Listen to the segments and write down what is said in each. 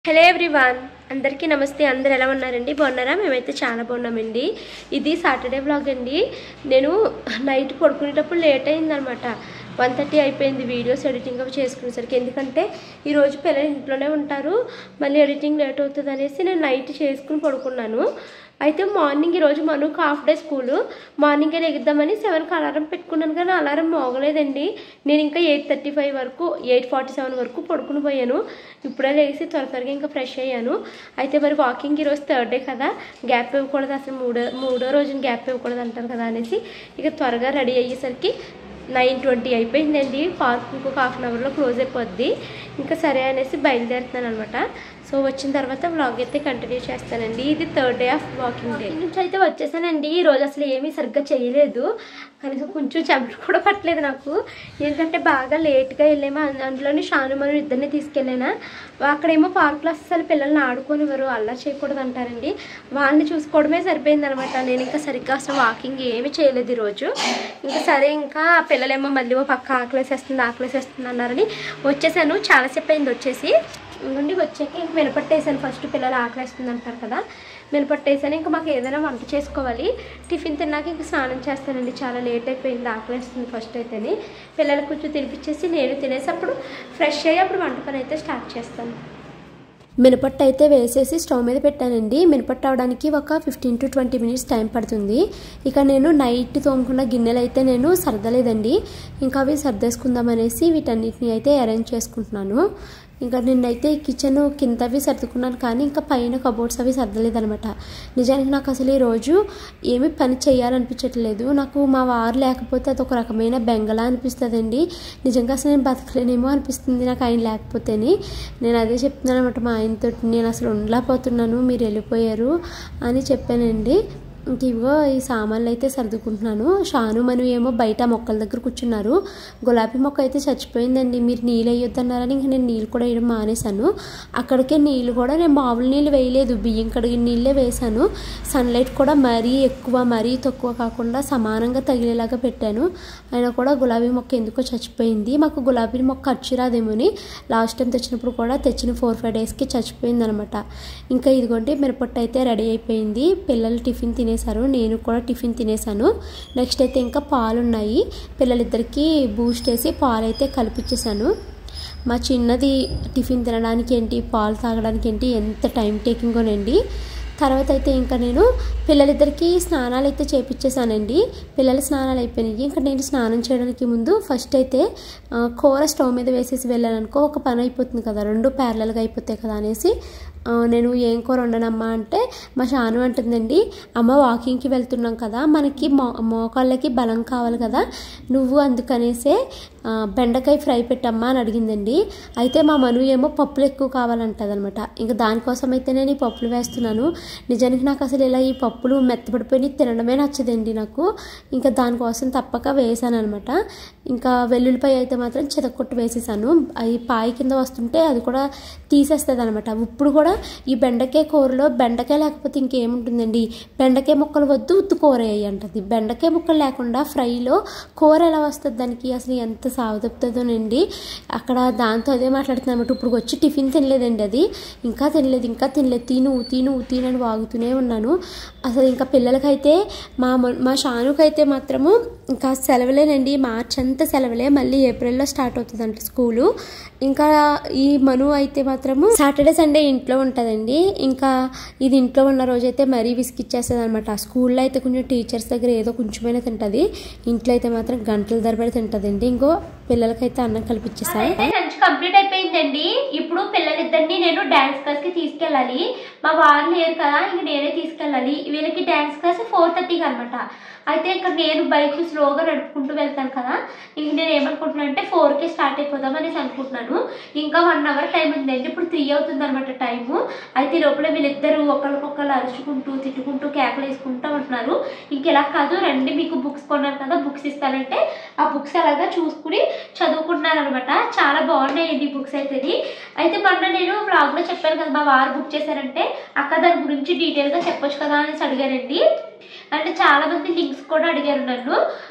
Hello everyone అందరికీ నమస్తే అందరు ఎలా ఉన్నారండి బాగున్నారా మేమైతే చాలా బాగున్నామండి ఇది సాటర్డే వ్లాగ్ అండి నేను నైట్ పడుకునేటప్పుడు లేట్ అయిందనమాట వన్ థర్టీ అయిపోయింది వీడియోస్ ఎడిటింగ్ అవి చేసుకునేసరికి ఎందుకంటే ఈరోజు పిల్లలు ఇంట్లోనే ఉంటారు మళ్ళీ ఎడిటింగ్ లేట్ అవుతుంది అనేసి నేను నైట్ చేసుకుని పడుకున్నాను అయితే మార్నింగ్ ఈరోజు మనుకు హాఫ్ డే స్కూలు మార్నింగే లెగిద్దామని సెవెన్కి అలారం పెట్టుకున్నాను కానీ అలారం మోగలేదండి నేను ఇంకా ఎయిట్ థర్టీ ఫైవ్ వరకు ఎయిట్ ఫార్టీ సెవెన్ వరకు పడుకుని పోయాను ఇప్పుడే లేచి త్వర త్వరగా ఇంకా ఫ్రెష్ అయ్యాను అయితే మరి వాకింగ్ ఈరోజు థర్డ్ డే కదా గ్యాప్ ఇవ్వకూడదు అసలు మూడో మూడో రోజున గ్యాప్ ఇవ్వకూడదు అంటారు కదా అనేసి ఇక త్వరగా రెడీ అయ్యేసరికి నైన్ ట్వంటీ అయిపోయిందండి పార్క్ ఇంకొక హాఫ్ అన్ అవర్లో క్లోజ్ అయిపోద్ది ఇంకా సరే అనేసి బయలుదేరుతున్నాను అనమాట సో వచ్చిన తర్వాత వ్లాగ్ అయితే కంటిన్యూ చేస్తానండి ఇది third day of walking day నుంచి అయితే వచ్చేసానండి ఈ రోజు అసలు ఏమీ సరిగ్గా చేయలేదు కనీసం కొంచెం చెమట కూడా పట్టలేదు నాకు ఎందుకంటే బాగా లేట్గా వెళ్ళాము అం- అందులోని షాను మనం ఇద్దరిని తీసుకెళ్ళానా అక్కడేమో పార్క్లో అసలు పిల్లల్ని ఆడుకోనివ్వరు అల్లరి చేయకూడదు అంటారండి వాళ్ళని చూసుకోవడమే సరిపోయింది అనమాట నేను ఇంకా సరిగ్గా అసలు వాకింగ్ ఏమీ చేయలేదు ఈరోజు ఇంకా సరే ఇంకా పిల్లలేమో మళ్ళీ ఓ పక్క ఆకలేసేస్తుంది ఆకలేసేస్తుంది అన్నారని వచ్చేసాను చాలాసేపు అయింది వచ్చేసి నుండి వచ్చాక ఇంక మినపట్టేసాను ఫస్ట్ పిల్లలు ఆకలేస్తుంది అంటారు కదా మినపట్టేసాను ఇంకా మాకు ఏదైనా వంట చేసుకోవాలి టిఫిన్ తిన్నాక ఇంకా స్నానం చేస్తానండి చాలా లేట్ అయిపోయింది ఆకలేస్తుంది ఫస్ట్ అయితేని పిల్లలకు కొంచెం తినిపించేసి నేను తినేసి అప్పుడు ఫ్రెష్ అయ్యి అప్పుడు వంట పని అయితే స్టార్ట్ చేస్తాను మినపట్టు అయితే వేసేసి స్టవ్ మీద పెట్టానండి మినపట్టు అవడానికి ఒక fifteen to twenty minutes time పడుతుంది ఇక నేను నైట్ తోముకున్న గిన్నెలు అయితే నేను సర్దలేదండి ఇంకా అవి సర్దేసుకుందాం అనేసి వీటన్నిటిని అయితే అరేంజ్ చేసుకుంటున్నాను ఇంకా నిన్నైతే కిచెన్ కిందవి సర్దుకున్నాను కానీ ఇంకా పైన కబోర్డ్స్ అవి సర్దలేదనమాట నిజానికి నాకు అసలు ఈ రోజు ఏమి పని చేయాలనిపించట్లేదు నాకు మా వారు లేకపోతే అదొక రకమైన బెంగళ అనిపిస్తుందండి నిజంగా అసలు నేను బతకలేనేమో అనిపిస్తుంది నాకు ఆయన లేకపోతేని నేను అదే చెప్తున్నాను అనమాట మా ఆయనతో నేను అసలు ఉండలేకపోతున్నాను మీరు వెళ్ళిపోయారు అని చెప్పానండి ఇంక ఇవో ఈ సామాన్లు అయితే సర్దుకుంటున్నాను షాను మను ఏమో బయట మొక్కల దగ్గర కూర్చున్నారు గులాబీ మొక్క అయితే చచ్చిపోయిందండి మీరు నీళ్ళు వేయొద్దన్నారని ఇంక నేను నీళ్ళు కూడా వేయడం మానేశాను అక్కడికే నీళ్ళు కూడా నేను మామూలు నీళ్ళు వేయలేదు బియ్యం కడిగిన నీళ్ళే వేశాను సన్లైట్ కూడా మరీ ఎక్కువ మరీ తక్కువ కాకుండా సమానంగా తగిలేలాగా పెట్టాను అయినా కూడా గులాబీ మొక్క ఎందుకో చచ్చిపోయింది మాకు గులాబీ మొక్క ఖర్చు రాదేమోని లాస్ట్ టైం తెచ్చినప్పుడు కూడా తెచ్చిన ఫోర్ ఫైవ్ డేస్కి చచ్చిపోయింది అనమాట ఇంకా ఇదిగోండి మిరపట్టు అయితే రెడీ అయిపోయింది పిల్లలు టిఫిన్ తినేశారు నేను కూడా టిఫిన్ తినేసాను నెక్స్ట్ అయితే ఇంకా పాలు ఉన్నాయి పిల్లలిద్దరికి బూస్ట్ వేసి పాలు అయితే కలిపిచ్చేసాను మా చిన్నది టిఫిన్ తినడానికి ఏంటి పాలు తాగడానికి ఏంటి ఎంత టైం టేకింగోనండి తర్వాత అయితే ఇంకా నేను పిల్లలిద్దరికి స్నానాలు అయితే చేపించేసానండి పిల్లల స్నానాలు అయిపోయినాయి ఇంకా నేను స్నానం చేయడానికి ముందు ఫస్ట్ అయితే ఆ, కూర స్టవ్ మీద వేసేసి వెళ్ళాను అనుకో ఒక పని అయిపోతుంది కదా రెండు ప్యారలల్గా అయిపోతాయి కదా అనేసి ఆ, నేను ఏం కూర వండనమ్మా అంటే మా షాను అంటుందండి అమ్మ వాకింగ్కి వెళ్తున్నాం కదా మనకి మో మోకాళ్ళకి బలం కావాలి కదా నువ్వు అందుకనేసే ఆ, బెండకాయ ఫ్రై పెట్టమ్మా అని అడిగిందండి అయితే మా మను ఏమో పప్పులు ఎక్కువ కావాలంటది అనమాట ఇంకా దానికోసం అయితే నేను ఈ పప్పులు వేస్తున్నాను నిజానికి నాకు అసలు ఇలా ఈ పప్పులు మెత్తపడిపోయి తినడమే నచ్చదండి నాకు ఇంకా దానికోసం తప్పక వేసాను అనమాట ఇంకా వెల్లుల్లిపాయ అయితే మాత్రం చితకొట్టు వేసేసాను అవి పాయి కింద వస్తుంటే అది కూడా తీసేస్తుంది అనమాట ఇప్పుడు కూడా ఈ బెండకాయ కూరలో బెండకాయ లేకపోతే ఇంకేముంటుందండి బెండకాయ ముక్కలు వద్దు ఉత్తు కూర వేయి అంటది బెండకాయ ముక్కలు లేకుండా ఫ్రైలో కూర ఎలా వస్తుంది దానికి అసలు ఎంత సాగుతుందోనండి అక్కడ దాంతో అదే మాట్లాడుతున్నాను ఇప్పుడు వచ్చి టిఫిన్ తినలేదండి అది ఇంకా తినలేదు ఇంకా తినలేదు తిను తిను తిను అని వాగుతూనే ఉన్నాను అసలు ఇంకా పిల్లలకైతే మా మొ- మా షానుకైతే మాత్రము ఇంకా సెలవులేనండి మార్చ్ అంతా సెలవులే మళ్ళీ ఏప్రిల్లో స్టార్ట్ అవుతుందంట స్కూలు ఇంకా ఈ మను అయితే మాత్రము సాటర్డే సండే ఇంట్లో ఉంటుందండి ఇంకా ఇది ఇంట్లో ఉన్న రోజైతే మరీ విసిగిచ్చేస్తుంది అనమాట స్కూల్లో అయితే కొంచెం టీచర్స్ దగ్గర ఏదో కొంచెమైనా తింటుంది ఇంట్లో అయితే మాత్రం గంటల ధరబడి తింటుందండి ఇంకో పిల్లలకైతే అన్నం కల్పించేసాను అయితే లంచ్ కంప్లీట్ అయిపోయిందండి ఇప్పుడు పిల్లలిద్దరిని నేను డాన్స్ క్లాస్ కి తీసుకెళ్ళాలి మా వారు లేరు కదా ఇంక నేనే తీసుకెళ్ళాలి వీళ్ళకి డాన్స్ క్లాస్ ఫోర్ థర్టీకి అనమాట అయితే ఇక్కడ నేను బైక్ స్లోగా నడుపుకుంటూ వెళ్తాను కదా ఇంక నేను ఏమనుకుంటున్నాను అంటే ఫోర్కి స్టార్ట్ అయిపోదాం అనేసి అనుకుంటున్నాను ఇంకా వన్ అవర్ టైం ఉందండి ఇప్పుడు త్రీ అవుతుంది అనమాట టైము అయితే ఈ లోపల వీళ్ళిద్దరు ఒకరికొకరు అరుచుకుంటూ తిట్టుకుంటూ కేకలు వేసుకుంటూ ఉంటున్నారు ఇంక ఇలా కాదు రండి మీకు బుక్స్ కొన్నాను కదా బుక్స్ ఇస్తానంటే ఆ బుక్స్ అలాగా చూసుకుని చదువుకుంటున్నారు అనమాట చాలా బాగున్నాయండి ఈ బుక్స్ అయితే అయితే మొన్న నేను vlog లో చెప్పాను కదా మా వారు బుక్ చేశారంటే అక్క దాని గురించి డీటెయిల్ గా చెప్పొచ్చు కదా అనేసి అడిగారండి అంటే చాలా మంది లింక్స్ కూడా అడిగారు నన్ను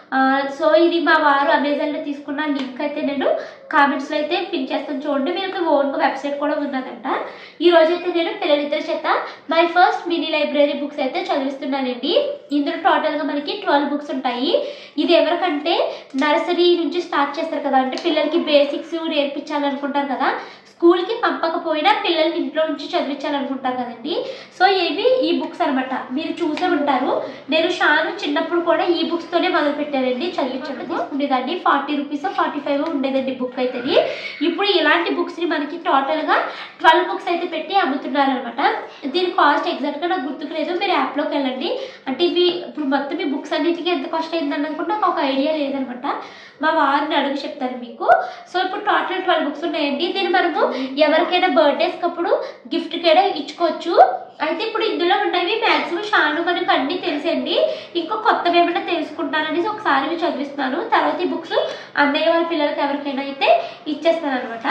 సో ఇది మా వారు అమెజాన్లో తీసుకున్న లింక్ అయితే నేను కామెంట్స్లో అయితే పిన్ చేస్తాను చూడండి మీకు ఓన్ వెబ్సైట్ కూడా ఉన్నదంట ఈ రోజు అయితే నేను పిల్లలిద్దరి చేత my first mini library books అయితే చదివిస్తున్నానండి ఇందులో టోటల్గా మనకి ట్వెల్వ్ బుక్స్ ఉంటాయి ఇది ఎవరికంటే నర్సరీ నుంచి స్టార్ట్ చేస్తారు కదా అంటే పిల్లలకి బేసిక్స్ నేర్పించాలనుకుంటారు కదా స్కూల్కి పంపకపోయినా పిల్లల్ని ఇంట్లో నుంచి చదివించాలనుకుంటారు కదండి సో ఇవి ఈ బుక్స్ అనమాట మీరు చూసే ఉంటారు నేను షాను చిన్నప్పుడు కూడా ఈ బుక్స్తోనే మొదలు పెట్టానండి చదివించడం తీసుకునేదాన్ని ఫార్టీ రూపీస్ ఫార్టీ ఫైవ్ ఉండేదండి బుక్ అయితే ఇప్పుడు ఇలాంటి బుక్స్ని మనకి టోటల్గా ట్వెల్వ్ బుక్స్ అయితే పెట్టి అమ్ముతున్నారు అనమాట దీని కాస్ట్ ఎగ్జాక్ట్గా నాకు గుర్తుకు లేదు మీరు యాప్లోకి వెళ్ళండి అంటే ఇవి ఇప్పుడు మొత్తం ఈ బుక్స్ అన్నిటికీ ఎంత కాస్ట్ అయిందని అనుకుంటే నాకు ఒక ఐడియా లేదనమాట మా వారిని అడుగు చెప్తాను మీకు సో ఇప్పుడు టోటల్ ట్వెల్వ్ బుక్స్ ఉన్నాయండి దీన్ని మనము ఎవరికైనా బర్త్డేస్కి అప్పుడు గిఫ్ట్ కూడా ఇచ్చుకోవచ్చు అయితే ఇప్పుడు ఇందులో ఉన్నవి మ్యాక్సిమం షాను మనకు అన్నీ తెలిసండి ఇంకో కొత్తవి ఏమైనా తెలుసుకుంటాననేసి ఒకసారి ఇవి చదివిస్తున్నాను తర్వాత ఈ బుక్స్ అన్నయ్య వాళ్ళ పిల్లలకి ఎవరికైనా అయితే ఇచ్చేస్తాను అనమాట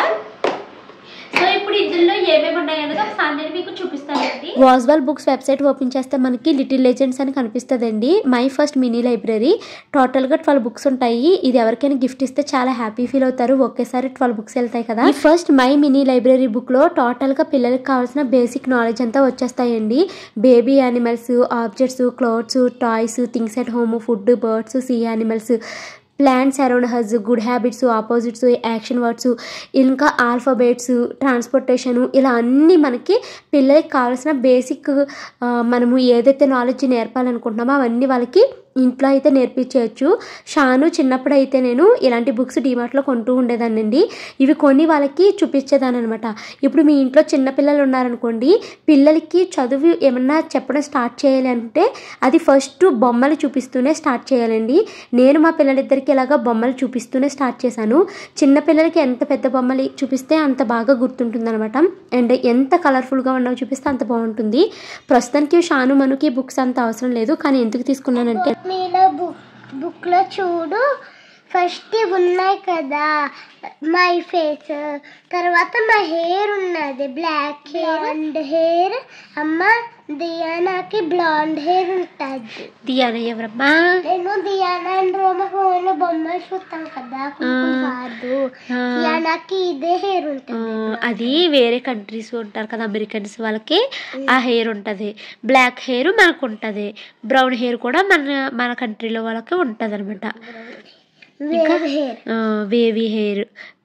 సో ఇప్పుడు ఇందులో ఏమేమి ఉన్నాయనేది ఒకసారి నేను మీకు చూపిస్తానండి వాజ్వాల్ బుక్స్ వెబ్సైట్ ఓపెన్ చేస్తే మనకి లిటిల్ లెజెండ్స్ అని కనిపిస్తుందండి మై ఫస్ట్ మినీ లైబ్రరీ టోటల్గా ట్వెల్వ్ బుక్స్ ఉంటాయి ఇది ఎవరికైనా గిఫ్ట్ ఇస్తే చాలా హ్యాపీ ఫీల్ అవుతారు ఒకేసారి ట్వెల్వ్ బుక్స్ వెళ్తాయి కదా ఈ ఫస్ట్ మై మినీ లైబ్రరీ బుక్లో టోటల్గా పిల్లలకి కావాల్సిన బేసిక్ నాలెడ్జ్ అంతా వచ్చేస్తాయండి baby animals objects clothes toys things at home food birds sea animals plants around us good habits opposites action words ఇంకా ఆల్ఫాబెట్స్ ట్రాన్స్పోర్టేషన్ ఇలా అన్నీ మనకి పిల్లలకి కావాల్సిన బేసిక్ మనము ఏదైతే నాలెడ్జ్ నేర్పాలనుకుంటున్నామో అవన్నీ వాళ్ళకి ఇంట్లో అయితే నేర్పించవచ్చు షాను చిన్నప్పుడు అయితే నేను ఇలాంటి బుక్స్ డిమార్ట్లో కొంటూ ఉండేదానండి ఇవి కొని వాళ్ళకి చూపించేదాన్ని అనమాట ఇప్పుడు మీ ఇంట్లో చిన్నపిల్లలు ఉన్నారనుకోండి పిల్లలకి చదువు ఏమన్నా చెప్పడం స్టార్ట్ చేయాలి అంటే అది ఫస్ట్ బొమ్మలు చూపిస్తూనే స్టార్ట్ చేయాలండి నేను మా పిల్లలిద్దరికి ఇలాగా బొమ్మలు చూపిస్తూనే స్టార్ట్ చేశాను చిన్నపిల్లలకి ఎంత పెద్ద బొమ్మలు చూపిస్తే అంత బాగా గుర్తుంటుంది అనమాట అండ్ ఎంత కలర్ఫుల్గా ఉన్నవి చూపిస్తే అంత బాగుంటుంది ప్రస్తుతానికి షాను మనుకి బుక్స్ అంత అవసరం లేదు కానీ ఎందుకు తీసుకున్నానంటే మీలో బుక్ బుక్లో చూడు ఫస్ట్ ఇవి ఉన్నాయి కదా మై ఫేస్ తర్వాత మా హెయిర్ ఉన్నది బ్లాక్ హెయిర్ అండ్ హెయిర్ అమ్మ దియానాకి బ్లాండ్ హెయిర్ ఉంటుంది దియాన ఎవరమ్మా నేను దియానా అండ్ రోమ ఫోన్లో బొమ్మలు చూస్తాం కదా కొన్ని కాదు ఆ. దియానాకి ఇదే హెయిర్ ఆ, ఉంటుంది అది వేరే కంట్రీస్ ఉంటారు కదా అమెరికన్స్ వాళ్ళకి ఆ హెయిర్ ఉంటుంది బ్లాక్ హెయిర్ మనకు ఉంటుంది బ్రౌన్ హెయిర్ కూడా మన మన కంట్రీలో వాళ్ళకి ఉంటుంది అనమాట వేవ్ హెయిర్ వేవీ హెయిర్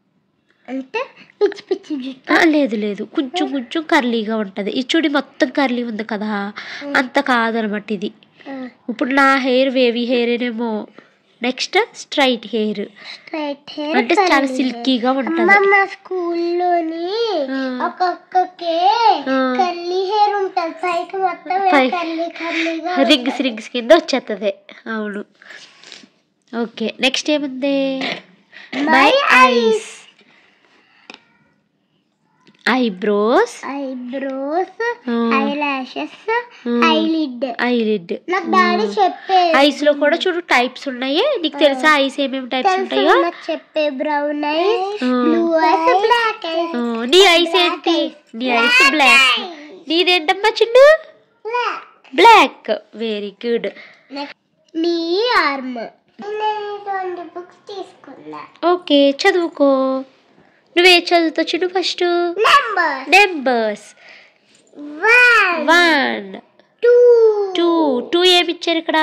అంటే పిచ్చి పిచ్చి జుట్టు లేదు లేదు కొంచెం కొంచెం కర్లీగా ఉంటుంది ఈ చూడి మొత్తం కర్లీ ఉంది కదా అంత కాదనమాట ఇది ఇప్పుడు నా హెయిర్ వేవీ హెయిర్ ఏమో next straight hair straight hair అంటే చాలా సిల్కీగా ఉంటుంది అమ్మ మా స్కూల్లోని ఆ. ఒక్కొక్కకే ఆ. కర్లీ హెయిర్ ఉంటుంది పైకి మొత్తం పై- కర్లీ కర్లీగా రింగ్స్ రింగ్స్ కింద వచ్చేస్తుంది అవును ఓకే నెక్స్ట్ ఏముంది మై ఐస్ ఐబ్రోస్ ఐబ్రోస్ ఆ. ఐ లాషెస్ ఆ. ఐలిడ్ ఐలిడ్ నాకు డాడీ చెప్పే ఐస్ లో కూడా చూడు టైప్స్ ఉన్నాయి నీకు తెలుసా ఐస్ ఏమేమి టైప్స్ తెలుసు ఉంటాయో నాకు చెప్పే బ్రౌన్ ఐస్ ఆ. బ్లూ ఐస్ బ్లాక్ ఐస్ ఆ, నీ ఐస్ ఏంటి నీ ఐస్ బ్లాక్ నీదేంటమ్మా చిన్ను బ్లాక్ వెరీ గుడ్ నీ ఆర్మ్ నేను ఇటువంటి బుక్స్ తీసుకున్నా ఓకే చదువుకో నువ్వే చదువుతావు చిన్ను first number numbers one one two two two ఏమి ఇచ్చారు ఇక్కడ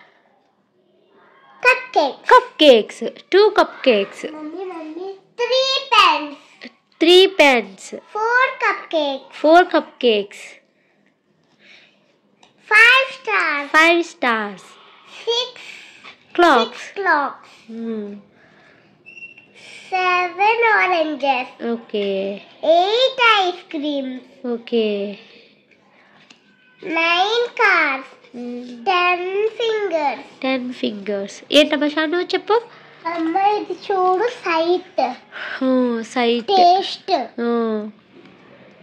cupcake cupcakes two cupcakes mummy mummy three pens three pens four cupcake four cupcakes five stars five stars six clocks six clocks seven oranges okay eight ice creams okay nine cars ten fingers ten fingers ఏంటమ్మా షాను చెప్పు అమ్మ ఇది చూడు site site taste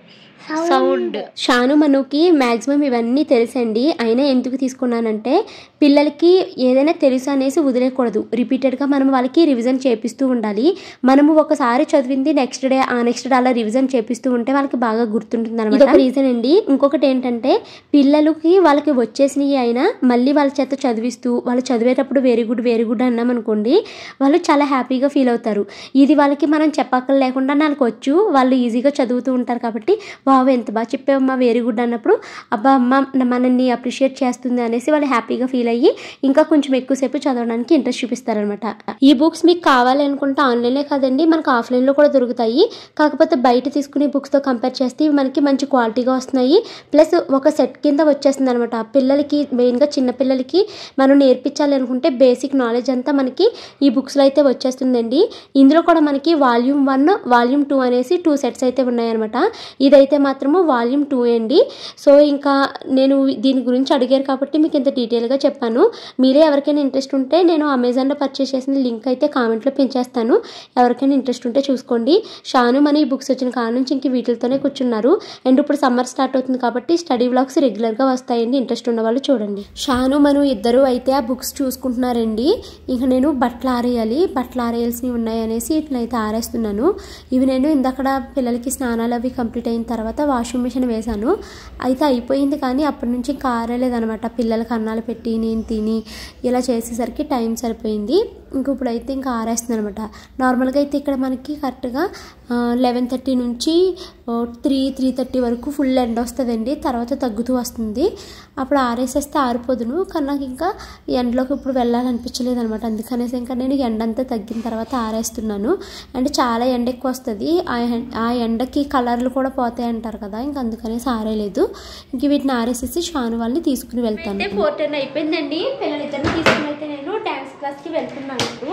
sound షాను మనుకి maximum ఇవన్నీ తెలుసండి అయినా ఎందుకు తీసుకున్నానంటే పిల్లలకి ఏదైనా తెలుసు అనేసి వదిలేయకూడదు రిపీటెడ్గా మనం వాళ్ళకి రివిజన్ చేపిస్తూ ఉండాలి మనము ఒకసారి చదివింది నెక్స్ట్ డే ఆ నెక్స్ట్ డే అలా రివిజన్ చేపిస్తూ ఉంటే వాళ్ళకి బాగా గుర్తుంటుంది అనమాట ఇదొక రీజన్ అండి ఇంకొకటి ఏంటంటే పిల్లలకి వాళ్ళకి వచ్చేసినవి అయినా మళ్ళీ వాళ్ళ చేత చదివిస్తూ వాళ్ళు చదివేటప్పుడు వెరీ గుడ్ వెరీ గుడ్ అన్నాం అనుకోండి వాళ్ళు చాలా హ్యాపీగా ఫీల్ అవుతారు ఇది వాళ్ళకి మనం చెప్పక్కర్ లేకుండా నాకు వచ్చు వాళ్ళు ఈజీగా చదువుతూ ఉంటారు కాబట్టి వావ్ ఎంత బాగా చెప్పావమ్మా వెరీ గుడ్ అన్నప్పుడు అబ్బా అమ్మ మనల్ని అప్రిషియేట్ చేస్తుంది అనేసి వాళ్ళు హ్యాపీగా ఫీల్ అయ్యి ఇంకా కొంచెం ఎక్కువసేపు చదవడానికి ఇంట్రెస్ట్ చూపిస్తారనమాట ఈ బుక్స్ మీకు కావాలి అనుకుంటే ఆన్లైన్లో కాదండి మనకు ఆఫ్లైన్లో కూడా దొరుకుతాయి కాకపోతే బయట తీసుకునే బుక్స్తో కంపేర్ చేస్తే ఇవి మనకి మంచి క్వాలిటీగా వస్తున్నాయి ప్లస్ ఒక సెట్ కింద వచ్చేస్తుంది అనమాట పిల్లలకి మెయిన్గా చిన్న పిల్లలకి మనం నేర్పించాలి అనుకుంటే బేసిక్ నాలెడ్జ్ అంతా మనకి ఈ బుక్స్లో అయితే వచ్చేస్తుందండి ఇందులో కూడా మనకి వాల్యూమ్ వన్ వాల్యూమ్ టూ అనేసి టూ సెట్స్ అయితే ఉన్నాయన్నమాట ఇదైతే మాత్రము వాల్యూమ్ టూ అండి సో ఇంకా నేను దీని గురించి అడిగారు కాబట్టి మీకు ఇంత డీటెయిల్గా చెప్పాను మీరే ఎవరికైనా ఇంట్రెస్ట్ ఉంటే నేను అమెజాన్లో పర్చేస్ చేసిన లింక్ అయితే కామెంట్లో పెంచేస్తాను ఎవరికైనా ఇంట్రెస్ట్ ఉంటే చూసుకోండి షాను మన ఈ బుక్స్ వచ్చిన కాడ నుంచి ఇంక వీటితోనే కూర్చున్నారు అండ్ ఇప్పుడు సమ్మర్ స్టార్ట్ అవుతుంది కాబట్టి స్టడీ వ్లాగ్స్ రెగ్యులర్గా వస్తాయండి ఇంట్రెస్ట్ ఉన్న వాళ్ళు చూడండి షాను మను ఇద్దరు అయితే ఆ బుక్స్ చూసుకుంటున్నారండి ఇంక నేను బట్టలు ఆరేయాలి బట్టలు ఆరేయాల్సినవి ఉన్నాయి అనేసి ఇట్లా అయితే ఆరేస్తున్నాను ఇవి నేను ఇందక్కడ పిల్లలకి స్నానాలు అవి కంప్లీట్ అయిన తర్వాత వాషింగ్ మిషన్ వేశాను అయితే అయిపోయింది కానీ అప్పటి నుంచి ఇంకా ఆరేలేదనమాట పిల్లలకి అన్నాలు పెట్టి నేను తిని ఇలా చేసేసరికి టైం సరిపోయింది ఇంక ఇప్పుడైతే ఇంకా ఆరేస్తుంది అనమాట నార్మల్గా అయితే ఇక్కడ మనకి కరెక్ట్గా లెవెన్ థర్టీ నుంచి త్రీ త్రీ థర్టీ వరకు ఫుల్ ఎండ వస్తుందండి తర్వాత తగ్గుతూ వస్తుంది అప్పుడు ఆరేసేస్తే ఆరిపోదును కానీ నాకు ఇంకా ఎండలోకి ఇప్పుడు వెళ్ళాలనిపించలేదు అనమాట అందుకనేసి ఇంకా నేను ఎండ అంతా తగ్గిన తర్వాత ఆరేస్తున్నాను అండ్ చాలా ఎండ ఎక్కువ వస్తుంది ఆ ఎం- ఆ ఎండకి కలర్లు కూడా పోతాయి అంటారు కదా ఇంకా అందుకనేసి ఆరేయలేదు ఇంక వీటిని ఆరేసేసి షాను వాళ్ళని తీసుకుని వెళ్తాను అయితే ఫోర్ టెన్ అయిపోయిందండి పిల్లలిద్దరిని తీసుకుని అయితే నేను డ్యాన్స్ క్లాస్కి వెళ్తున్నాను ఇప్పుడు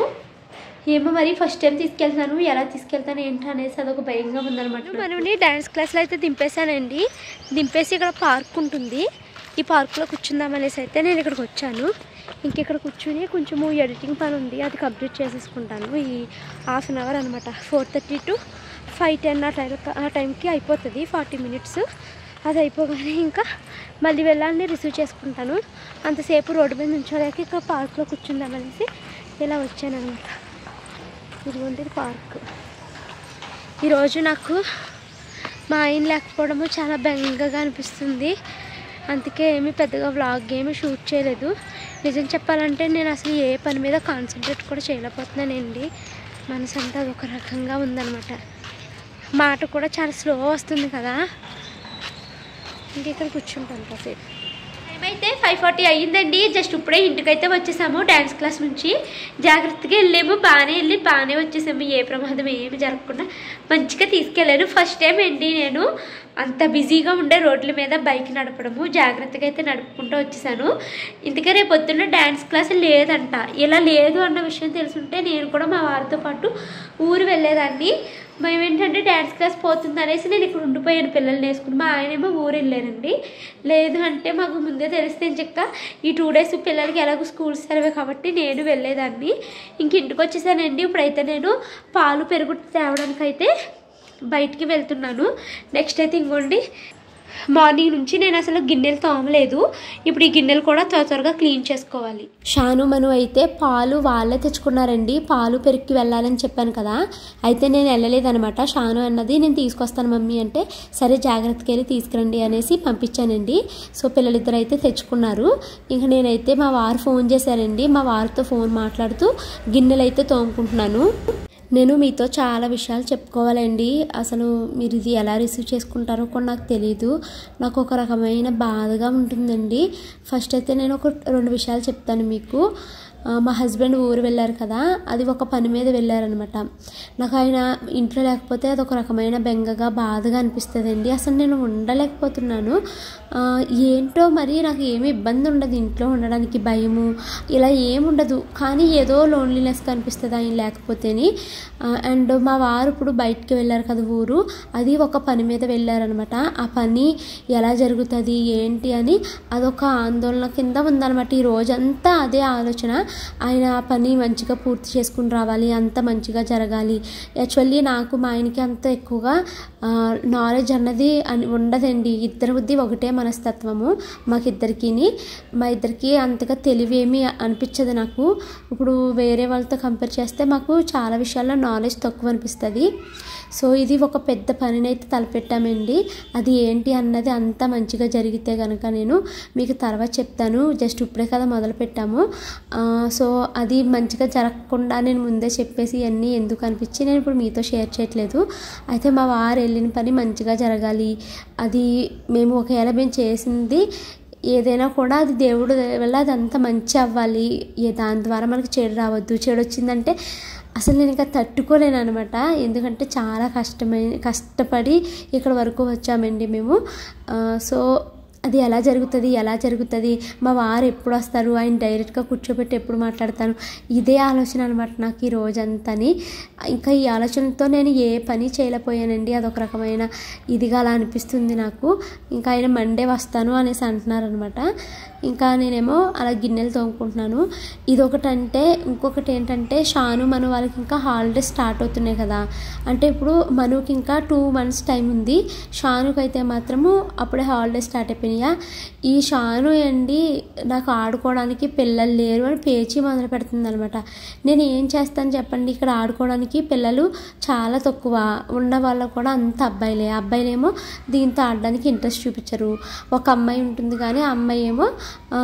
ఏమో మరి ఫస్ట్ టైం తీసుకెళ్తాను ఎలా తీసుకెళ్తాను ఏంటి అనేసి అదొక భయంగా ఉందన్నమాట మనని డ్యాన్స్ క్లాస్లో అయితే దింపేశానండి దింపేసి ఇక్కడ పార్క్ ఉంటుంది ఈ పార్క్లో కూర్చుందాం అనేసి అయితే నేను ఇక్కడికి వచ్చాను ఇంక ఇక్కడ కూర్చుని కొంచెము ఎడిటింగ్ పని ఉంది అది కంప్లీట్ చేసేసుకుంటాను ఈ హాఫ్ అన్ అవర్ అనమాట four thirty to five ten ఆ టైం ఆ టైంకి అయిపోతుంది ఫార్టీ మినిట్స్ అది అయిపోగానే ఇంకా మళ్ళీ వెళ్ళాలని రిసీవ్ చేసుకుంటాను అంతసేపు రోడ్డు మీద నుంచోలేక ఇక్కడ పార్క్లో కూర్చుందామనేసి ఇలా వచ్చాను అనమాట ఇదిగోండి ఇది పార్క్ ఈరోజు నాకు మా ఆయన లేకపోవడము చాలా బెంగగా అనిపిస్తుంది అందుకే ఏమీ పెద్దగా వ్లాగ్ ఏమీ షూట్ చేయలేదు నిజం చెప్పాలంటే నేను అసలు ఏ పని మీద కాన్సన్ట్రేట్ కూడా చేయలేకపోతున్నానండి మనసు అంతా ఒక రకంగా ఉందన్నమాట మాట కూడా చాలా స్లో వస్తుంది కదా ఇంక ఇక్కడ కూర్చుంటాను కాసేపు టైం అయితే ఫైవ్ ఫార్టీ అయ్యిందండి జస్ట్ ఇప్పుడే ఇంటికైతే వచ్చేసాము డ్యాన్స్ క్లాస్ నుంచి జాగ్రత్తగా వెళ్ళాము బాగానే వెళ్ళి బాగానే వచ్చేసాము ఏ ప్రమాదం ఏమి జరగకుండా మంచిగా తీసుకెళ్ళాను ఫస్ట్ టైం అండి నేను అంత బిజీగా ఉండే రోడ్ల మీద బైక్ నడపడము జాగ్రత్తగా అయితే నడుపుకుంటూ వచ్చేసాను ఇందుకే రేపు పొద్దున్న డ్యాన్స్ క్లాస్ లేదంట ఇలా లేదు అన్న విషయం తెలుసుంటే నేను కూడా మా వారితో పాటు ఊరు వెళ్ళేదాన్ని మేము ఏంటంటే డ్యాన్స్ క్లాస్ పోతుంది అనేసి నేను ఇక్కడ ఉండిపోయాను పిల్లల్ని వేసుకుని మా ఆయనేమో ఊరు వెళ్ళారండి లేదు అంటే మాకు ముందే తెలిస్తే చెక్క ఈ టూ డేస్ పిల్లలకి ఎలాగో స్కూల్ సెలవే కాబట్టి నేను వెళ్ళేదాన్ని ఇంక ఇంటికి వచ్చేసానండి ఇప్పుడైతే నేను పాలు పెరుగు తేవడానికి అయితే బయటికి వెళ్తున్నాను నెక్స్ట్ అయితే ఇంకోండి మార్నింగ్ నుంచి నేను అసలు గిన్నెలు తోమలేదు ఇప్పుడు ఈ గిన్నెలు కూడా త్వర త్వరగా క్లీన్ చేసుకోవాలి షాను మను అయితే పాలు వాళ్ళే తెచ్చుకున్నారండి పాలు పెరుక్కి వెళ్ళాలని చెప్పాను కదా అయితే నేను వెళ్ళలేదనమాట షాను అన్నది నేను తీసుకొస్తాను మమ్మీ అంటే సరే జాగ్రత్తగా వెళ్ళి తీసుకురండి అనేసి పంపించానండి సో పిల్లలిద్దరు అయితే తెచ్చుకున్నారు ఇంక నేనైతే మా వారు ఫోన్ చేశారండి మా వారితో ఫోన్ మాట్లాడుతూ గిన్నెలు అయితే తోముకుంటున్నాను నేను మీతో చాలా విషయాలు చెప్పుకోవాలండి అసలు మీరు ఇది ఎలా రిసీవ్ చేసుకుంటారో కూడా నాకు తెలియదు నాకు ఒక రకమైన బాధగా ఉంటుందండి ఫస్ట్ అయితే నేను ఒక రెండు విషయాలు చెప్తాను మీకు ఆ, మా హస్బెండ్ ఊరు వెళ్ళారు కదా అది ఒక పని మీద వెళ్ళారనమాట నాకు ఆయన ఇంట్లో లేకపోతే అది ఒక రకమైన బెంగగా బాధగా అనిపిస్తుందండి అసలు నేను ఉండలేకపోతున్నాను ఆ, ఏంటో మరి నాకు ఏమీ ఇబ్బంది ఉండదు ఇంట్లో ఉండడానికి భయము ఇలా ఏముండదు కానీ ఏదో లోన్లీనెస్ కనిపిస్తుంది ఆయన లేకపోతేని అండ్ మా వారు ఇప్పుడు బయటికి వెళ్ళారు కదా ఊరు అది ఒక పని మీద వెళ్ళారనమాట ఆ పని ఎలా జరుగుతుంది ఏంటి అని అదొక ఆందోళన కింద ఉందన్నమాట ఈ రోజంతా అదే ఆలోచన ఆయన ఆ పని మంచిగా పూర్తి చేసుకుని రావాలి అంత మంచిగా జరగాలి యాక్చువల్లీ నాకు మా ఆయనకి అంత ఎక్కువగా నాలెడ్జ్ అన్నది అని ఉండదండి ఇద్దరి బుద్ధి ఒకటే మనస్తత్వము మాకిద్దరికి మా ఇద్దరికి అంతగా తెలివేమీ అనిపించదు నాకు ఇప్పుడు వేరే వాళ్ళతో కంపేర్ చేస్తే మాకు చాలా విషయాల్లో నాలెడ్జ్ తక్కువ అనిపిస్తుంది సో ఇది ఒక పెద్ద పనినైతే తలపెట్టామండి అది ఏంటి అన్నది అంత మంచిగా జరిగితే కనుక నేను మీకు తర్వాత చెప్తాను జస్ట్ ఇప్పుడే కదా మొదలు పెట్టాము ఆ, సో అది మంచిగా జరగకుండా నేను ముందే చెప్పేసి ఇవన్నీ ఎందుకు అనిపించి నేను ఇప్పుడు మీతో షేర్ చేయట్లేదు అయితే మా వారు వెళ్ళిన పని మంచిగా జరగాలి అది మేము ఒకవేళ మేము చేసింది ఏదైనా కూడా అది దేవుడు దయ వల్ల అది అంత మంచి అవ్వాలి ఏ దాని ద్వారా మనకి చెడు రావద్దు చెడు వచ్చిందంటే అసలు నేను ఇంకా తట్టుకోలేను అనమాట ఎందుకంటే చాలా కష్టమైన కష్టపడి ఇక్కడ వరకు వచ్చామండి మేము ఆ, సో అది ఎలా జరుగుతుంది ఎలా జరుగుతుంది మా వారు ఎప్పుడు వస్తారు ఆయన డైరెక్ట్గా కూర్చోబెట్టి ఎప్పుడు మాట్లాడతాను ఇదే ఆలోచన అనమాట నాకు ఈ రోజంతని ఇంకా ఈ ఆలోచనతో నేను ఏ పని చేయలేకపోయానండి అదొక రకమైన ఇదిగా అలా అనిపిస్తుంది నాకు ఇంకా ఆయన మండే వస్తాను అనేసి అంటున్నారనమాట ఇంకా నేనేమో అలా గిన్నెలు తోముకుంటున్నాను ఇదొకటి అంటే ఇంకొకటి ఏంటంటే షాను మను వాళ్ళకి ఇంకా హాలిడేస్ స్టార్ట్ అవుతున్నాయి కదా అంటే ఇప్పుడు మనుకి ఇంకా టూ మంత్స్ టైం ఉంది షానుకి అయితే మాత్రము అప్పుడే హాలిడేస్ స్టార్ట్ అయిపోయినాయా ఈ షాను అండి నాకు ఆడుకోవడానికి పిల్లలు లేరు అని పేచి మొదలు పెడుతుంది అనమాట నేను ఏం చేస్తాను చెప్పండి ఇక్కడ ఆడుకోవడానికి పిల్లలు చాలా తక్కువ ఉన్న వాళ్ళు కూడా అంత అబ్బాయిలే అబ్బాయిలేమో దీంతో ఆడడానికి ఇంట్రెస్ట్ చూపించరు ఒక అమ్మాయి ఉంటుంది కానీ ఆ అమ్మాయి ఏమో ఆ,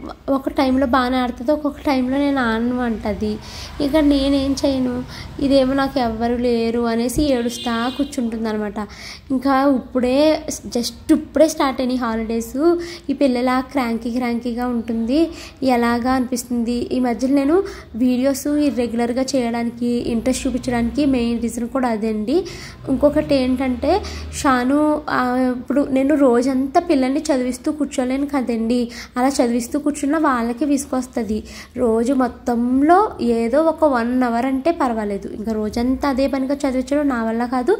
ఒక టైంలో బాగానే ఆడుతుంది ఒక్కొక్క టైంలో నేను ఆడను అంటది ఇక నేనేం చేయను ఇదేమో నాకు ఎవ్వరు లేరు అనేసి ఏడుస్తా కూర్చుంటుంది అనమాట ఇంకా ఇప్పుడే జస్ట్ ఇప్పుడే స్టార్ట్ అయినాయి హాలిడేస్ ఈ పిల్లల క్రాంకీ క్రాంకీగా ఉంటుంది ఎలాగా అనిపిస్తుంది ఈ మధ్యలో నేను వీడియోస్ ఇర్రెగ్యులర్గా చేయడానికి ఇంట్రెస్ట్ చూపించడానికి మెయిన్ రీజన్ కూడా అదే అండి ఇంకొకటి ఏంటంటే షాను ఆ, ఇప్పుడు నేను రోజంతా పిల్లల్ని చదివిస్తూ కూర్చోలేను కదండి అలా చదివిస్తూ కూర్చున్న వాళ్ళకి విసుకొస్తుంది రోజు మొత్తంలో ఏదో ఒక వన్ అవర్ అంటే పర్వాలేదు ఇంకా రోజంతా అదే పనిగా చదివించడం నా వల్ల కాదు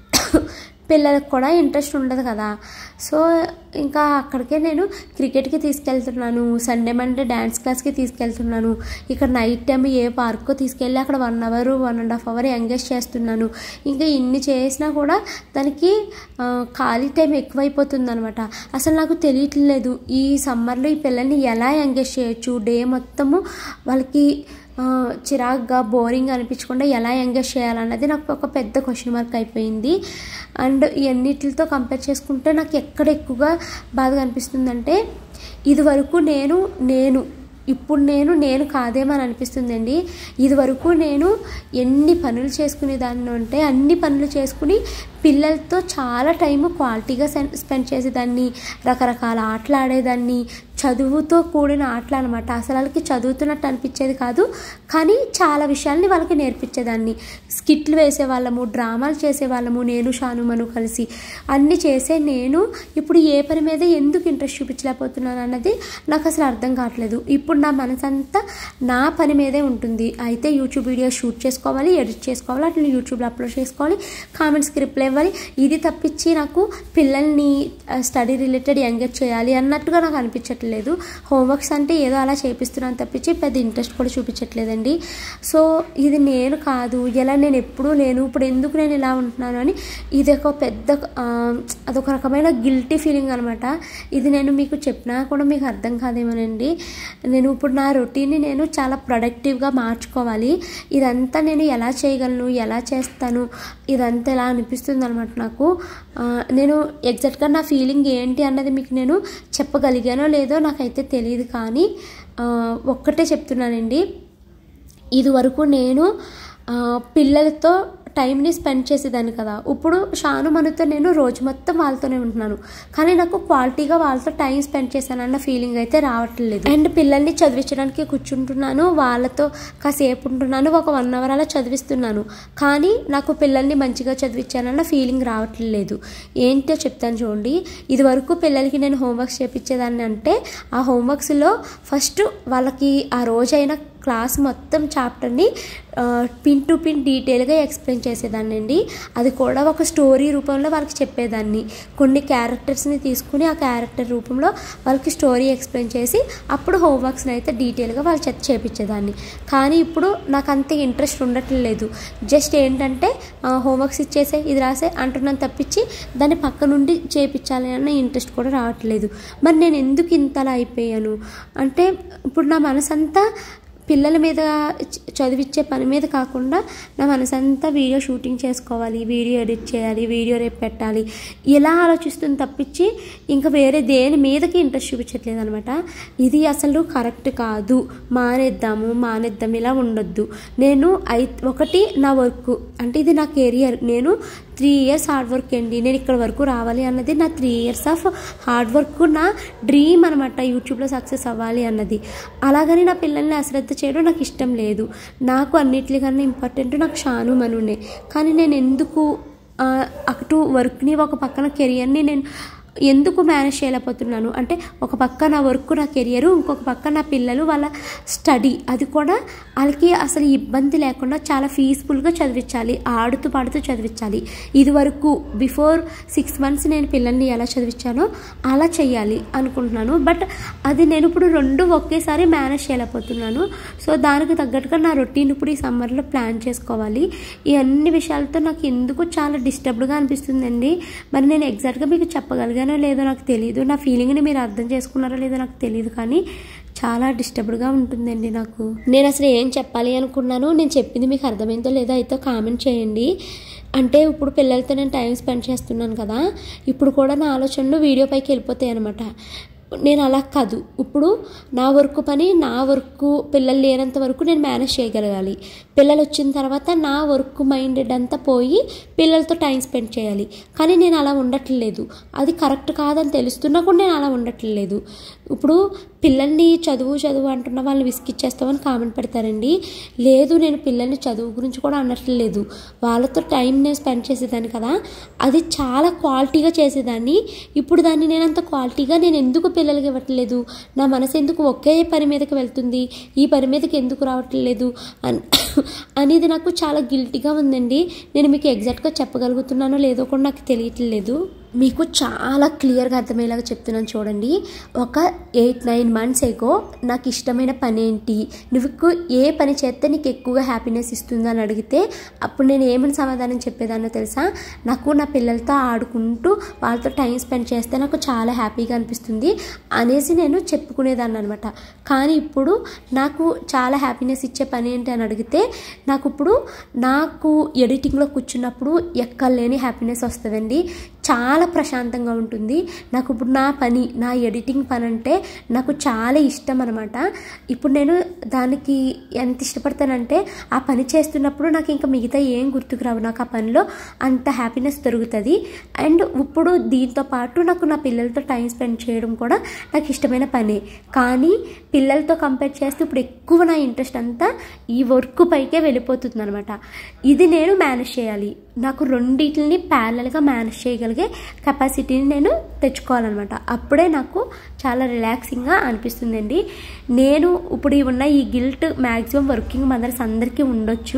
పిల్లలకు కూడా ఇంట్రెస్ట్ ఉండదు కదా సో ఇంకా అక్కడికే నేను క్రికెట్కి తీసుకెళ్తున్నాను సండే మండే డ్యాన్స్ క్లాస్కి తీసుకెళ్తున్నాను ఇక్కడ నైట్ టైం ఏ పార్క్కో తీసుకెళ్ళి అక్కడ one hour one and half hour engage చేస్తున్నాను ఇంకా ఇన్ని చేసినా కూడా దానికి ఆ, ఖాళీ టైం ఎక్కువైపోతుంది అనమాట అసలు నాకు తెలియట్లేదు ఈ సమ్మర్లో ఈ పిల్లల్ని ఎలా ఎంగేజ్ చేయొచ్చు డే మొత్తము వాళ్ళకి ఆ, చిరాగ్గా బోరింగ్ అనిపించకుండా ఎలా ఎంగేజ్ చేయాలన్నది నాకు ఒక పెద్ద క్వశ్చన్ మార్క్ అయిపోయింది అండ్ ఇవన్నిటితో కంపేర్ చేసుకుంటే నాకు ఎక్కడ ఎక్కువగా బాధగా అనిపిస్తుందంటే ఇది వరకు నేను నేను ఇప్పుడు నేను నేను కాదేమని అనిపిస్తుందండి ఇది వరకు నేను ఎన్ని పనులు చేసుకునే దాన్ని అంటే అన్ని పనులు చేసుకుని పిల్లలతో చాలా టైం క్వాలిటీగా స్పెండ్ చేసేదాన్ని రకరకాల ఆటలు ఆడేదాన్ని చదువుతో కూడిన ఆటలు అనమాట అసలు వాళ్ళకి చదువుతున్నట్టు అనిపించేది కాదు కానీ చాలా విషయాల్ని వాళ్ళకి నేర్పించేదాన్ని స్కిట్లు వేసేవాళ్ళము డ్రామాలు చేసేవాళ్ళము నేను షానుమను కలిసి అన్నీ చేసే నేను ఇప్పుడు ఏ పని మీద ఎందుకు ఇంట్రెస్ట్ చూపించలేకపోతున్నాను అన్నది నాకు అసలు అర్థం కావట్లేదు ఇప్పుడు నా మనసంతా నా పని మీదే ఉంటుంది అయితే యూట్యూబ్ వీడియో షూట్ చేసుకోవాలి ఎడిట్ చేసుకోవాలి అట్లా యూట్యూబ్లో అప్లోడ్ చేసుకోవాలి కామెంట్స్కి రిప్లై ఇవ్వాలి ఇది తప్పించి నాకు పిల్లల్ని స్టడీ రిలేటెడ్ ఎంగేజ్ చేయాలి అన్నట్టుగా నాకు అనిపించట్లేదు హోంవర్క్స్ అంటే ఏదో అలా చేపిస్తున్నాను తప్పించి పెద్ద ఇంట్రెస్ట్ కూడా చూపించట్లేదండి సో ఇది నేను కాదు ఇలా నేను ఎప్పుడూ లేను ఇప్పుడు ఎందుకు నేను ఇలా ఉంటున్నాను అని ఇది ఒక పెద్ద ఆ, అదొక రకమైన గిల్టీ ఫీలింగ్ అనమాట ఇది నేను మీకు చెప్పినా కూడా మీకు అర్థం కాదేమోనండి నేను ఇప్పుడు నా రొటీన్ని నేను చాలా ప్రొడక్టివ్గా మార్చుకోవాలి ఇదంతా నేను ఎలా చేయగలను ఎలా చేస్తాను ఇదంతా ఎలా అనిపిస్తుంది అనమాట నాకు ఆ, నేను ఎగ్జాక్ట్గా నా ఫీలింగ్ ఏంటి అన్నది మీకు నేను చెప్పగలిగానో లేదో నాకైతే తెలియదు కానీ ఆ, ఒక్కటే చెప్తున్నానండి ఇది వరకు నేను ఆ, పిల్లలతో టైంని స్పెండ్ చేసేదాన్ని కదా ఇప్పుడు షాను మనతో నేను రోజు మొత్తం వాళ్ళతోనే ఉంటున్నాను కానీ నాకు క్వాలిటీగా వాళ్ళతో టైం స్పెండ్ చేశానన్న ఫీలింగ్ అయితే రావట్లేదు అండ్ పిల్లల్ని చదివించడానికి కూర్చుంటున్నాను వాళ్ళతో కాసేపు ఉంటున్నాను ఒక వన్ అవర్ అలా చదివిస్తున్నాను కానీ నాకు పిల్లల్ని మంచిగా చదివించానన్న ఫీలింగ్ రావట్లేదు ఏంటో చెప్తాను చూడండి ఇది వరకు పిల్లలకి నేను హోంవర్క్స్ చేపించేదాన్ని అంటే ఆ హోంవర్క్స్లో ఫస్ట్ వాళ్ళకి ఆ రోజైనా క్లాస్ మొత్తం చాప్టర్ని పిన్ టు పిన్ డీటెయిల్గా ఎక్స్ప్లెయిన్ చేసేదాన్ని అండి అది కూడా ఒక స్టోరీ రూపంలో వాళ్ళకి చెప్పేదాన్ని కొన్ని క్యారెక్టర్స్ని తీసుకుని ఆ క్యారెక్టర్ రూపంలో వాళ్ళకి స్టోరీ ఎక్స్ప్లెయిన్ చేసి అప్పుడు హోంవర్క్స్ని అయితే డీటెయిల్గా వాళ్ళ చేత చేపించేదాన్ని కానీ ఇప్పుడు నాకు అంత ఇంట్రెస్ట్ ఉండట్లేదు జస్ట్ ఏంటంటే హోంవర్క్స్ ఇచ్చేసే ఇది రాసే అంటున్నాను తప్పించి దాన్ని పక్క నుండి చేపించాలి అన్న ఇంట్రెస్ట్ కూడా రావట్లేదు మరి నేను ఎందుకు ఇంతలా అయిపోయాను అంటే ఇప్పుడు నా మనసంతా పిల్లల మీద చ- చదివించే పని మీద కాకుండా నా మనసంతా వీడియో షూటింగ్ చేసుకోవాలి వీడియో ఎడిట్ చేయాలి వీడియో రేపు పెట్టాలి ఇలా ఆలోచిస్తుంది తప్పించి ఇంకా వేరే దేని మీదకి ఇంట్రెస్ట్ చూపించట్లేదు అనమాట ఇది అసలు కరెక్ట్ కాదు మానేద్దాము మానేద్దాం ఇలా ఉండొద్దు నేను ఐ ఒకటి నా వర్క్ అంటే ఇది నా కెరియర్ నేను త్రీ ఇయర్స్ హార్డ్ వర్క్ అండి నేను ఇక్కడ వరకు రావాలి అన్నది నా three years of hard work నా డ్రీమ్ అనమాట యూట్యూబ్లో సక్సెస్ అవ్వాలి అన్నది అలాగని నా పిల్లల్ని అశ్రద్ధ చేయడం నాకు ఇష్టం లేదు నాకు అన్నిటికన్నా ఇంపార్టెంట్ నాకు షాను మనునే కానీ నేను ఎందుకు ఆ, అటు వర్క్ని ఒక పక్కన కెరియర్ని నేను ఎందుకు మేనేజ్ చేయలేకపోతున్నాను అంటే ఒక పక్క నా వర్క్ నా కెరియర్ ఇంకొక పక్క నా పిల్లలు వాళ్ళ స్టడీ అది కూడా వాళ్ళకి అసలు ఇబ్బంది లేకుండా చాలా పీస్ఫుల్గా చదివించాలి ఆడుతూ పాడుతూ చదివించాలి ఇది వరకు బిఫోర్ సిక్స్ మంత్స్ నేను పిల్లల్ని ఎలా చదివించానో అలా చేయాలి అనుకుంటున్నాను బట్ అది నేను ఇప్పుడు రెండు ఒకేసారి మేనేజ్ చేయలేకపోతున్నాను సో దానికి తగ్గట్టుగా నా రొటీన్ ఇప్పుడు ఈ సమ్మర్లో ప్లాన్ చేసుకోవాలి ఈ అన్ని విషయాలతో నాకు ఎందుకు చాలా డిస్టర్బ్డ్గా అనిపిస్తుందండి మరి నేను ఎగ్జాక్ట్గా మీకు చెప్పగలిగానో లేదో నాకు తెలియదు నా ఫీలింగ్ని మీరు అర్థం చేసుకున్నారో లేదో నాకు తెలియదు కానీ చాలా డిస్టర్బ్డ్గా ఉంటుందండి నాకు నేను అసలు ఏం చెప్పాలి అనుకున్నాను నేను చెప్పింది మీకు అర్థమైందో లేదో అయితే కామెంట్ చేయండి అంటే ఇప్పుడు పిల్లలతో నేను టైం స్పెండ్ చేస్తున్నాను కదా ఇప్పుడు కూడా నా ఆలోచనలు వీడియో పైకి వెళ్ళిపోతాయి అనమాట నేను అలా కాదు ఇప్పుడు నా వర్క్ పని నా వర్క్ పిల్లలు లేనంత వరకు నేను మేనేజ్ చేయగలగాలి పిల్లలు వచ్చిన తర్వాత నా వర్క్ మైండెడ్ అంతా పోయి పిల్లలతో టైం స్పెండ్ చేయాలి కానీ నేను అలా ఉండట్లేదు అది కరెక్ట్ కాదని తెలుస్తున్నా కూడా నేను అలా ఉండట్లేదు ఇప్పుడు పిల్లల్ని చదువు చదువు అంటున్న వాళ్ళని విసిగిచ్చేస్తామని కామెంట్ పెడతారండి లేదు నేను పిల్లల్ని చదువు గురించి కూడా అనట్లేదు వాళ్ళతో టైం నేను స్పెండ్ చేసేదాన్ని కదా అది చాలా క్వాలిటీగా చేసేదాన్ని ఇప్పుడు దాన్ని నేను అంత క్వాలిటీగా నేను ఎందుకు పిల్లలకి ఇవ్వట్లేదు నా మనసు ఎందుకు ఒకే పని మీదకి వెళ్తుంది ఈ పని మీదకి ఎందుకు రావట్లేదు అని అనేది నాకు చాలా గిల్టీగా ఉందండి నేను మీకు ఎగ్జాక్ట్గా చెప్పగలుగుతున్నానో లేదో కూడా నాకు తెలియట్లేదు మీకు చాలా క్లియర్గా అర్థమయ్యేలాగా చెప్తున్నాను చూడండి ఒక ఎయిట్ నైన్ మంత్స్ ఎగో నాకు ఇష్టమైన పని ఏంటి నువ్వు ఏ పని చేస్తే నీకు ఎక్కువగా హ్యాపీనెస్ ఇస్తుంది అని అడిగితే అప్పుడు నేను ఏమని సమాధానం చెప్పేదాన్నో తెలుసా నాకు నా పిల్లలతో ఆడుకుంటూ వాళ్ళతో టైం స్పెండ్ చేస్తే నాకు చాలా హ్యాపీగా అనిపిస్తుంది అనేసి నేను చెప్పుకునేదాన్ని అనమాట కానీ ఇప్పుడు నాకు చాలా హ్యాపీనెస్ ఇచ్చే పని ఏంటి అని అడిగితే నాకు ఇప్పుడు నాకు ఎడిటింగ్లో కూర్చున్నప్పుడు ఎక్కలేని హ్యాపీనెస్ వస్తుందండి చాలా ప్రశాంతంగా ఉంటుంది నాకు ఇప్పుడు నా పని నా ఎడిటింగ్ పని అంటే నాకు చాలా ఇష్టం అనమాట ఇప్పుడు నేను దానికి ఎంత ఇష్టపడతానంటే ఆ పని చేస్తున్నప్పుడు నాకు ఇంకా మిగతా ఏం గుర్తుకు రావు నాకు ఆ పనిలో అంత హ్యాపీనెస్ దొరుకుతుంది అండ్ ఇప్పుడు దీంతో పాటు నాకు నా పిల్లలతో టైం స్పెండ్ చేయడం కూడా నాకు ఇష్టమైన పనే కానీ పిల్లలతో కంపేర్ చేస్తే ఇప్పుడు ఎక్కువ నా ఇంట్రెస్ట్ అంతా ఈ వర్క్ పైకే వెళ్ళిపోతుంది అనమాట ఇది నేను మేనేజ్ చేయాలి నాకు రెండింటిని ప్యారలల్గా మేనేజ్ చేయగలిగే కెపాసిటీని నేను తెచ్చుకోవాలన్నమాట అప్పుడే నాకు చాలా రిలాక్సింగ్గా అనిపిస్తుందండి నేను ఇప్పుడు ఈ ఉన్న ఈ గిల్ట్ మ్యాక్సిమం వర్కింగ్ మదర్స్ అందరికీ ఉండొచ్చు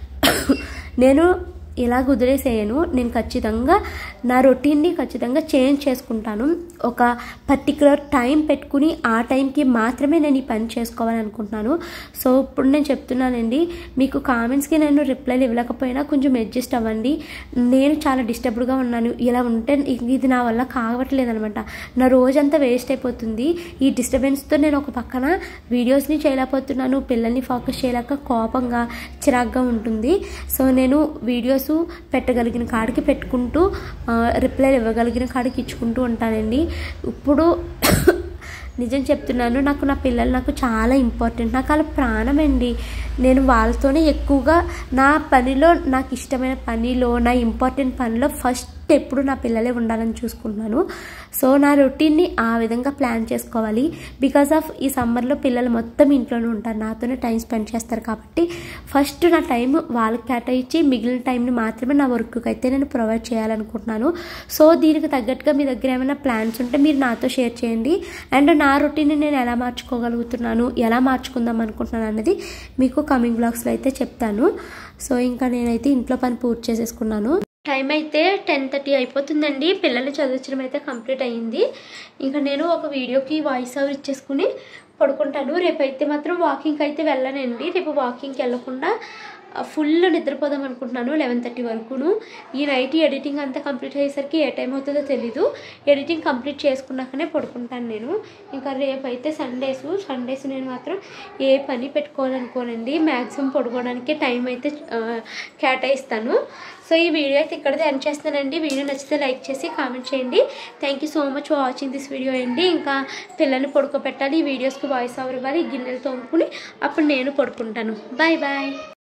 నేను ఇలా కుదిరేసేయను నేను ఖచ్చితంగా నా రొటీన్ని ఖచ్చితంగా చేంజ్ చేసుకుంటాను ఒక పర్టికులర్ టైం పెట్టుకుని ఆ టైంకి మాత్రమే నేను ఈ పని చేసుకోవాలని అనుకుంటున్నాను సో ఇప్పుడు నేను చెప్తున్నానండి మీకు కామెంట్స్కి నేను రిప్లైలు ఇవ్వలేకపోయినా కొంచెం అడ్జస్ట్ అవ్వండి నేను చాలా డిస్టర్బ్డ్గా ఉన్నాను ఇలా ఉంటే ఇది నా వల్ల కావట్లేదు అనమాట నా రోజంతా వేస్ట్ అయిపోతుంది ఈ డిస్టర్బెన్స్తో నేను ఒక పక్కన వీడియోస్ని చేయలేకపోతున్నాను పిల్లల్ని ఫోకస్ చేయలేక కోపంగా చిరాగ్గా ఉంటుంది సో నేను వీడియోస్ పెట్టగలిగిన కాడికి పెట్టుకుంటూ రిప్లైలు ఇవ్వగలిగిన కాడికి ఇచ్చుకుంటూ ఉంటానండి ఇప్పుడు నిజం చెప్తున్నాను నాకు నా పిల్లలు నాకు చాలా ఇంపార్టెంట్ నాకు వాళ్ళ ప్రాణం అండి నేను వాళ్ళతోనే ఎక్కువగా నా పనిలో నాకు ఇష్టమైన పనిలో నా ఇంపార్టెంట్ పనిలో ఫస్ట్ ఎప్పుడు నా పిల్లలే ఉండాలని చూసుకుంటున్నాను సో నా రొటీన్ని ఆ విధంగా ప్లాన్ చేసుకోవాలి బికాస్ ఆఫ్ ఈ సమ్మర్లో పిల్లలు మొత్తం ఇంట్లోనే ఉంటారు నాతోనే టైం స్పెండ్ చేస్తారు కాబట్టి ఫస్ట్ నా టైం వాళ్ళకి కేటాయించి మిగిలిన టైంని మాత్రమే నా వర్క్కి అయితే నేను ప్రొవైడ్ చేయాలనుకుంటున్నాను సో దీనికి తగ్గట్టుగా మీ దగ్గర ఏమైనా ప్లాన్స్ ఉంటే మీరు నాతో షేర్ చేయండి అండ్ నా రొటీన్ని నేను ఎలా మార్చుకోగలుగుతున్నాను ఎలా మార్చుకుందాం అనుకుంటున్నాను అనేది మీకు కమింగ్ బ్లాగ్స్లో అయితే చెప్తాను సో ఇంకా నేనైతే ఇంట్లో పని పూర్తి చేసేసుకున్నాను టైం అయితే టెన్ థర్టీ అయిపోతుందండి పిల్లల్ని చదివించడం అయితే కంప్లీట్ అయ్యింది ఇంకా నేను ఒక వీడియోకి వాయిస్ ఓవర్ ఇచ్చేసుకుని పడుకుంటాను రేపు అయితే మాత్రం వాకింగ్కి అయితే వెళ్ళనండి రేపు వాకింగ్కి వెళ్ళకుండా ఫుల్ నిద్రపోదాం అనుకుంటున్నాను లెవెన్ థర్టీ వరకును ఈ నైట్ ఎడిటింగ్ అంతా కంప్లీట్ అయ్యేసరికి ఏ టైం అవుతుందో తెలీదు ఎడిటింగ్ కంప్లీట్ చేసుకున్నాకనే పడుకుంటాను నేను ఇంకా రేపు అయితే సండేస్ సండేస్ నేను మాత్రం ఏ పని పెట్టుకోవాలనుకోనండి మ్యాక్సిమం పడుకోవడానికి టైం అయితే ఆ, కేటాయిస్తాను సో ఈ వీడియో అయితే ఇక్కడితే ఎండ్ చేస్తానండి వీడియో నచ్చితే లైక్ చేసి కామెంట్ చేయండి thank you so much for watching this video అండి ఇంకా పిల్లల్ని పడుకోబెట్టాలి ఈ వీడియోస్కి వాయిస్ ఓవర్ ఇవ్వాలి గిన్నెలు తోముకుని అప్పుడు నేను పడుకుంటాను బాయ్ బాయ్